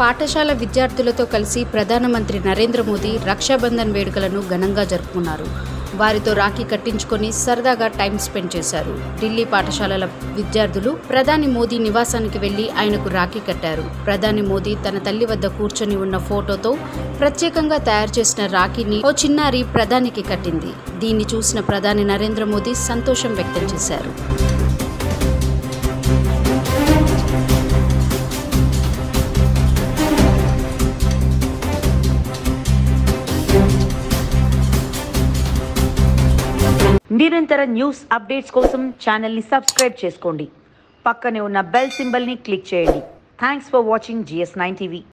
పాఠశాల విద్యార్థులతో కలిసి ప్రధానమంత్రి నరేంద్ర మోదీ రక్షాబంధన్ వేడుకలను ఘనంగా జరుపుకున్నారు వారితో రాఖీ కట్టించుకొని సరదాగా టైం స్పెండ్ చేశారు ఢిల్లీ పాఠశాలల విద్యార్థులు ప్రధాని మోదీ నివాసానికి వెళ్లి ఆయనకు రాఖీ కట్టారు ప్రధాని మోదీ తన తల్లి వద్ద కూర్చొని ఉన్న ఫోటోతో ప్రత్యేకంగా తయారు చేసిన రాఖీని ఓ చిన్నారి ప్రధానికి కట్టింది దీన్ని చూసిన ప్రధాని నరేంద్ర మోదీ సంతోషం వ్యక్తం చేశారు నిరంతర న్యూస్ అప్డేట్స్ కోసం ఛానల్ని సబ్స్క్రైబ్ చేసుకోండి పక్కనే ఉన్న బెల్ సింబల్ని క్లిక్ చేయండి thanks for watching GS nine TV